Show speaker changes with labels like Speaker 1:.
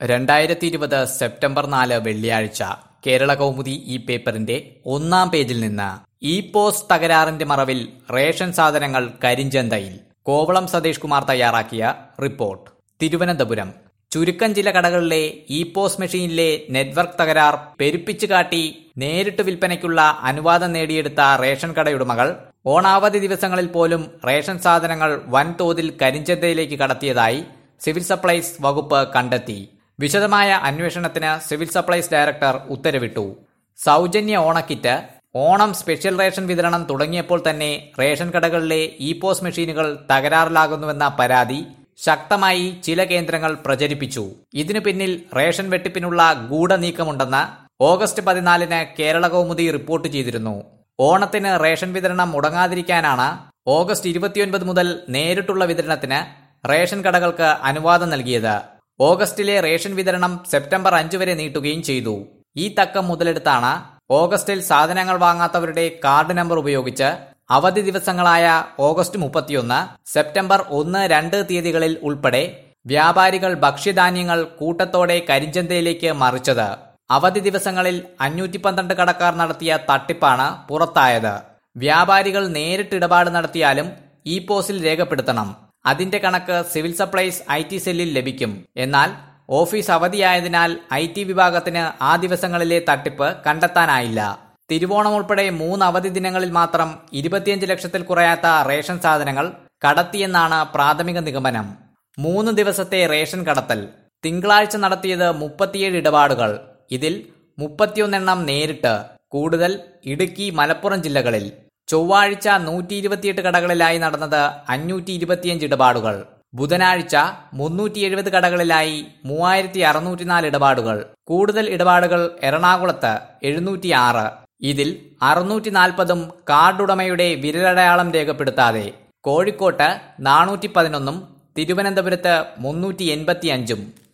Speaker 1: രണ്ടായിരത്തി ഇരുപത് സെപ്റ്റംബർ നാല് വെള്ളിയാഴ്ച കേരള കൗമുദി ഈ പേപ്പറിന്റെ ഒന്നാം പേജിൽ നിന്ന് ഇ പോസ്റ്റ് തകരാറിന്റെ മറവിൽ റേഷൻ സാധനങ്ങൾ കരിഞ്ചന്തയിൽ കോവളം സതീഷ് കുമാർ തയ്യാറാക്കിയ റിപ്പോർട്ട് തിരുവനന്തപുരം ചുരുക്കം ചില കടകളിലെ ഇ പോസ്റ്റ് മെഷീനിലെ നെറ്റ്വർക്ക് തകരാർ പെരുപ്പിച്ചു കാട്ടി നേരിട്ട് വിൽപ്പനയ്ക്കുള്ള അനുവാദം നേടിയെടുത്ത റേഷൻ കടയുടമകൾ ഓണാവധി ദിവസങ്ങളിൽ പോലും റേഷൻ സാധനങ്ങൾ വൻതോതിൽ കരിഞ്ചന്തയിലേക്ക് കടത്തിയതായി സിവിൽ സപ്ലൈസ് വകുപ്പ് കണ്ടെത്തി വിശദമായ അന്വേഷണത്തിന് സിവിൽ സപ്ലൈസ് ഡയറക്ടർ ഉത്തരവിട്ടു സൗജന്യ ഓണക്കിറ്റ് ഓണം സ്പെഷ്യൽ റേഷൻ വിതരണം തുടങ്ങിയപ്പോൾ തന്നെ റേഷൻ കടകളിലെ ഇ പോസ് മെഷീനുകൾ തകരാറിലാകുന്നുവെന്ന പരാതി ശക്തമായി ചില കേന്ദ്രങ്ങൾ പ്രചരിപ്പിച്ചു ഇതിനു പിന്നിൽ റേഷൻ വെട്ടിപ്പിനുള്ള ഗൂഢനീക്കമുണ്ടെന്ന് ഓഗസ്റ്റ് പതിനാലിന് കേരള കൗമുദി റിപ്പോർട്ട് ചെയ്തിരുന്നു ഓണത്തിന് റേഷൻ വിതരണം മുടങ്ങാതിരിക്കാനാണ് ഓഗസ്റ്റ് ഇരുപത്തിയൊൻപത് മുതൽ നേരിട്ടുള്ള വിതരണത്തിന് റേഷൻ കടകൾക്ക് അനുവാദം നൽകിയത് ഓഗസ്റ്റിലെ റേഷൻ വിതരണം സെപ്റ്റംബർ അഞ്ച് വരെ നീട്ടുകയും ചെയ്തു ഈ തക്കം മുതലെടുത്താണ് ഓഗസ്റ്റിൽ സാധനങ്ങൾ വാങ്ങാത്തവരുടെ കാർഡ് നമ്പർ ഉപയോഗിച്ച് അവധി ദിവസങ്ങളായ ഓഗസ്റ്റ് മുപ്പത്തിയൊന്ന് സെപ്റ്റംബർ ഒന്ന് രണ്ട് തീയതികളിൽ ഉൾപ്പെടെ വ്യാപാരികൾ ഭക്ഷ്യധാന്യങ്ങൾ കൂട്ടത്തോടെ കരിഞ്ചന്തയിലേക്ക് മറിച്ചത് അവധി ദിവസങ്ങളിൽ അഞ്ഞൂറ്റി പന്ത്രണ്ട് കടക്കാർ നടത്തിയ തട്ടിപ്പാണ് പുറത്തായത് വ്യാപാരികൾ നേരിട്ട് ഇടപാട് നടത്തിയാലും ഇ പോസിൽ രേഖപ്പെടുത്തണം അതിന്റെ കണക്ക് സിവിൽ സപ്ലൈസ് ഐ ടി സെല്ലിൽ ലഭിക്കും എന്നാൽ ഓഫീസ് അവധിയായതിനാൽ ഐ ടി വിഭാഗത്തിന് ആ ദിവസങ്ങളിലെ തട്ടിപ്പ് കണ്ടെത്താനായില്ല തിരുവോണം ഉൾപ്പെടെ മൂന്ന് അവധി ദിനങ്ങളിൽ മാത്രം ഇരുപത്തിയഞ്ച് ലക്ഷത്തിൽ കുറയാത്ത റേഷൻ സാധനങ്ങൾ കടത്തിയെന്നാണ് പ്രാഥമിക നിഗമനം മൂന്ന് ദിവസത്തെ റേഷൻ കടത്തൽ തിങ്കളാഴ്ച നടത്തിയത് മുപ്പത്തിയേഴ് ഇടപാടുകൾ ഇതിൽ മുപ്പത്തിയൊന്നെണ്ണം നേരിട്ട് കൂടുതൽ ഇടുക്കി മലപ്പുറം ജില്ലകളിൽ ചൊവ്വാഴ്ച നൂറ്റി ഇരുപത്തിയെട്ട് കടകളിലായി നടന്നത് അഞ്ഞൂറ്റി ഇരുപത്തിയഞ്ച് ഇടപാടുകൾ ബുധനാഴ്ച മുന്നൂറ്റി എഴുപത് കടകളിലായി മൂവായിരത്തി അറുന്നൂറ്റിനാല് ഇടപാടുകൾ കൂടുതൽ ഇടപാടുകൾ എറണാകുളത്ത് എഴുന്നൂറ്റി ആറ് ഇതിൽ അറുന്നൂറ്റി നാൽപ്പതും കാർഡുടമയുടെ വിരലടയാളം രേഖപ്പെടുത്താതെ കോഴിക്കോട്ട് നാനൂറ്റി പതിനൊന്നും തിരുവനന്തപുരത്ത് മുന്നൂറ്റി എൺപത്തി അഞ്ചും